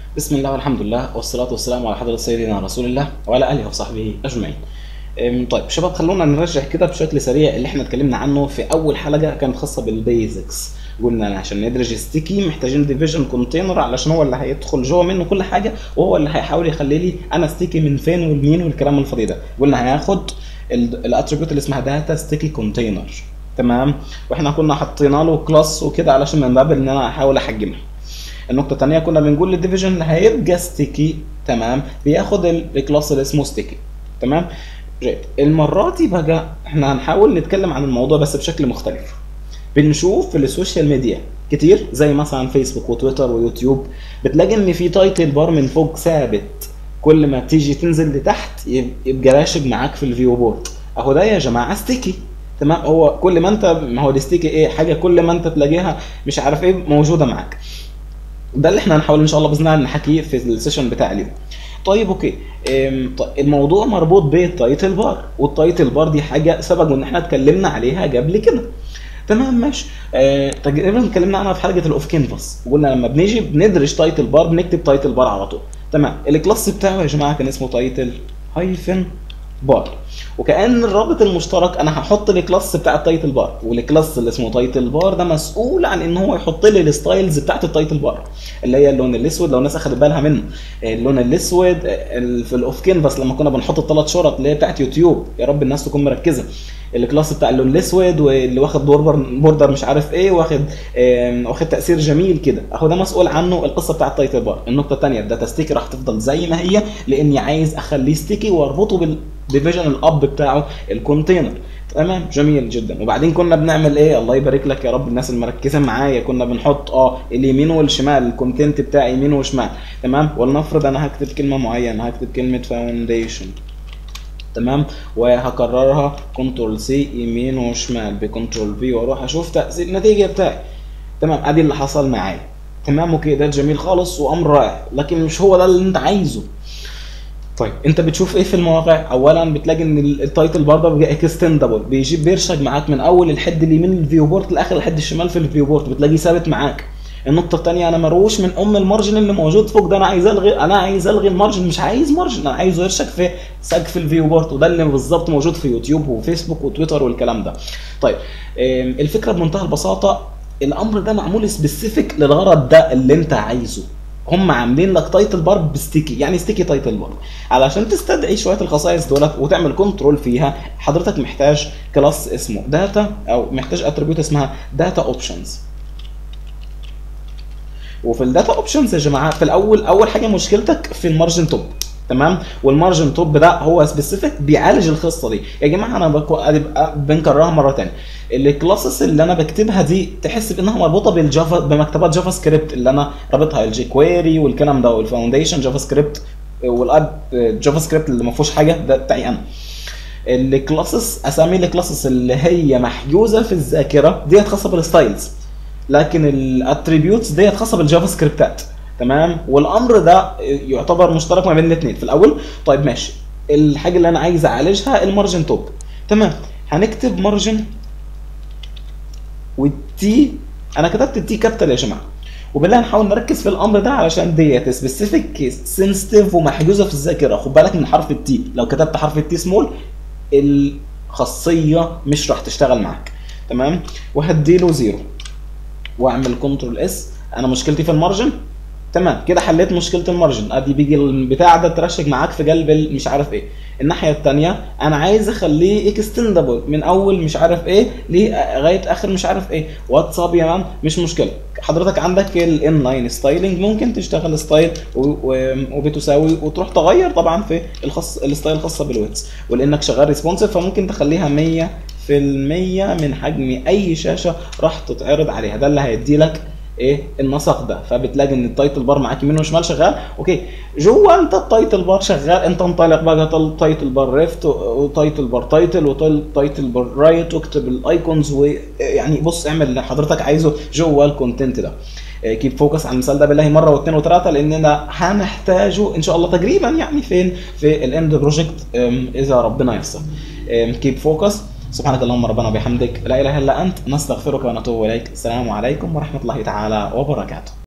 بسم الله والحمد لله والصلاة والسلام على حضرة سيدنا رسول الله وعلى آله وصحبه أجمعين. أم، طيب شباب خلونا نرجع كده بشكل سريع اللي احنا اتكلمنا عنه في أول حلقة كانت خاصة بالبيزكس. قلنا عشان ندرج ستيكي محتاجين ديفيجن كونتينر علشان هو اللي هيدخل جوه منه كل حاجة وهو اللي هيحاول يخلي لي أنا ستيكي من فين والمين والكلام الفاضي ده. قلنا هياخد الاتريبيوت اللي اسمها داتا ستيكي كونتينر. تمام واحنا كنا حاطين له كلاس وكده علشان من باب ان انا احاول احجمها. النقطة الثانية كنا بنقول للديفيجن اللي هيبقى ستيكي تمام بياخد الكلاس اللي اسمه ستيكي تمام جيد المرة دي بقى احنا هنحاول نتكلم عن الموضوع بس بشكل مختلف بنشوف في السوشيال ميديا كتير زي مثلا فيسبوك وتويتر ويوتيوب بتلاقي ان في تايتل بار من فوق ثابت كل ما تيجي تنزل لتحت يبقى راشق معاك في الفيو بورد اهو ده يا جماعه ستيكي تمام هو كل ما انت ما هو الستيكي ايه حاجه كل ما انت تلاقيها مش عارف ايه موجوده معاك ده اللي احنا هنحاول ان شاء الله باذن الله نحكيه في السيشن بتاع اليوم طيب اوكي ام، طيب الموضوع مربوط بالتايتل بار والتايتل بار دي حاجه سبق ان احنا اتكلمنا عليها قبل كده تمام ماشي آه تقريبا اتكلمنا عنها في حلقه الاوف كانفاس قلنا لما بنيجي بندرج تايتل بار بنكتب تايتل بار على طول تمام الكلاس بتاعه يا جماعه كان اسمه تايتل هايفن بار وكان الرابط المشترك انا هحط الكلاس بتاع التايتل بار والكلاس اللي اسمه تايتل بار ده مسؤول عن ان هو يحط لي الستايلز بتاعت التايتل بار اللي هي اللون الاسود لو الناس اخدت بالها منه اللون الاسود ال- في الاوف كانفاس لما كنا بنحط الثلاث شرط اللي هي بتاعت يوتيوب يا رب الناس تكون مركزه الكلاس بتاع اللون الاسود واللي واخد بوردر بوردر مش عارف ايه واخد آم، واخد تاثير جميل كده اهو ده مسؤول عنه القصه بتاع التايتل بار النقطه الثانيه الداتا ستيكي راح تفضل زي ما هي لاني عايز اخليه ستيكي واربطه بالديفيجن الاب بتاعه الكونتينر تمام جميل جدا وبعدين كنا بنعمل ايه الله يبارك لك يا رب الناس المركزه معايا كنا بنحط اه اليمين والشمال الكونتنت بتاعي يمين وشمال تمام ولنفرض انا هكتب كلمه معينه هكتب كلمه فاونديشن تمام وهكررها كنترول سي يمين وشمال بكنترول في واروح اشوف تاثير النتيجه بتاعي تمام ادي اللي حصل معايا تمام اوكي ده جميل خالص وامر رائع لكن مش هو ده اللي انت عايزه طيب انت بتشوف ايه في المواقع اولا بتلاقي ان ال- التايتل بار ده بيبقى اكستندبل بيجيب بيرشق معاك من اول الحد اليمين الفيو بورت لاخر الحد الشمال في الفيو بورت بتلاقيه ثابت معاك النقطة الثانية أنا مروش من أم المارجن اللي موجود فوق ده أنا عايز ألغي أنا عايز ألغي المارجن مش عايز مارجن أنا عايزه يرشق في سقف الفيو بورت وده اللي بالظبط موجود في يوتيوب وفيسبوك وتويتر والكلام ده. طيب ام، الفكرة بمنتهى البساطة الأمر ده معمول سبيسيفيك للغرض ده اللي أنت عايزه. هم عاملين لك تايتل بار بستيكي يعني ستيكي تايتل بار علشان تستدعي شويه الخصائص دولت وتعمل كنترول فيها حضرتك محتاج كلاس اسمه داتا او محتاج اتريبيوت اسمها داتا اوبشنز وفي الداتا اوبشنز يا جماعه في الاول اول حاجه مشكلتك في المارجن توب تمام والمارجن توب ده هو سبيسيفيك بيعالج القصه دي يا جماعه انا بكو... أبقى بنكررها مره ثانيه الكلاسز اللي انا بكتبها دي تحس بانها مربوطه بالجافا بمكتبات جافا سكريبت اللي انا رابطها الجي كويري والكلام ده والفاونديشن جافا سكريبت والاب جافا سكريبت اللي ما فيهوش حاجه ده بتاعي انا الكلاسز اسامي الكلاسز اللي هي محجوزه في الذاكره ديت خاصه بالستايلز لكن الاتريبيوتس ديت خاصه بالجافا سكريبتات تمام والامر ده يعتبر مشترك ما بين الاثنين في الاول طيب ماشي الحاجه اللي انا عايز اعالجها المارجن توب تمام هنكتب مارجن والتي انا كتبت التي كابيتال يا جماعه وبالله نحاول نركز في الامر ده علشان ديت سبيسيفيك سنسيتيف ومحجوزه في الذاكره خد بالك من حرف التي لو كتبت حرف التي سمول الخاصيه مش راح تشتغل معاك تمام وهديله زيرو واعمل كنترول اس انا مشكلتي في المارجن تمام كده حليت مشكله المارجن ادي بيجي البتاع ده ترشق معاك في قلب ال- مش عارف ايه الناحيه الثانيه انا عايز اخليه اكستندبل من اول مش عارف ايه لغايه اخر مش عارف ايه واتساب يا مان مش مشكله حضرتك عندك الانلاين ستايلنج ممكن تشتغل ستايل و- و- وبتساوي وتروح تغير طبعا في الخاص الستايل الخاصه بالويتس ولانك شغال ريسبونسيف فممكن تخليها 100 في المية من حجم اي شاشه راح تتعرض عليها ده اللي هيدي لك ايه النسق ده فبتلاقي ان التايتل بار معاك يمين وشمال شغال اوكي جوه انت التايتل بار شغال انت انطلق بقى طل- تايتل بار ريفت وتايتل بار تايتل وتايتل بار رايت واكتب الايكونز ويعني بص اعمل اللي حضرتك عايزه جوه الكونتنت ده كيب فوكس على المثال ده بالله مره واثنين وثلاثه لاننا هنحتاجه ان شاء الله تقريبا يعني فين في الاند بروجكت اذا ربنا ييسر كيب فوكس سبحانك اللهم ربنا وبحمدك لا اله الا انت نستغفرك ونتوب اليك السلام عليكم ورحمه الله تعالى وبركاته